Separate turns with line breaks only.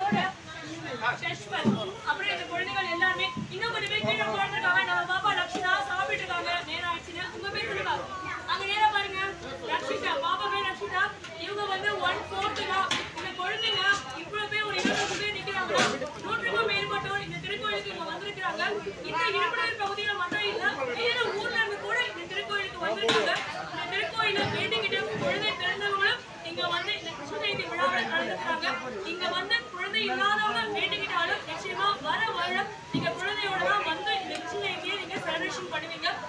நம்மளோட ஷஷ்வத் அப்புறம் இந்த குழந்தைகள் எல்லாருமே இன்னும் கொஞ்சம் பேர் கீழே உட்கார்ந்துருக்காங்க நம்ம பாப்பா லக்ஷிதா சாப்பிட்டு இருக்காங்க நேரம் ஆயிடுச்சுன்னு உங்க பேர் சொல்லுங்க அங்க நேரம் பாருங்க ரக்ஷிதா பாப்பா பேர் ரக்ஷிதா இவங்க வந்து ஒன் ஃபோர்த்து தான் இந்த குழந்தைங்க இவ்வளவு பேர் ஒரு இருபது பேர் நிக்கிறாங்க நூற்றுக்கும் மேற்பட்டோர் இந்த திருக்கோயிலுக்கு இங்க வந்திருக்கிறாங்க இந்த இருப்பினர் பகுதியில மட்டும் இல்ல வேற ஊர்ல இருந்து கூட இந்த திருக்கோயிலுக்கு வந்திருக்காங்க இந்த திருக்கோயில வேண்டிக்கிட்டு குழந்தை பிறந்தவங்களும் இங்க வந்து இந்த கிருஷ்ண ஜெயந்தி விழாவில் கலந்துக்கிறாங்க இங்க வந்து குழந்தை இல்லாதவங்க வேண்டிக்கிட்டாலும் நிச்சயமா வர வருடம் நீங்க குழந்தையோட தான் வந்து இந்த கிருஷ்ண ஜெயந்தியை நீங்க செலிப்ரேஷன் பண்ணுவீங்க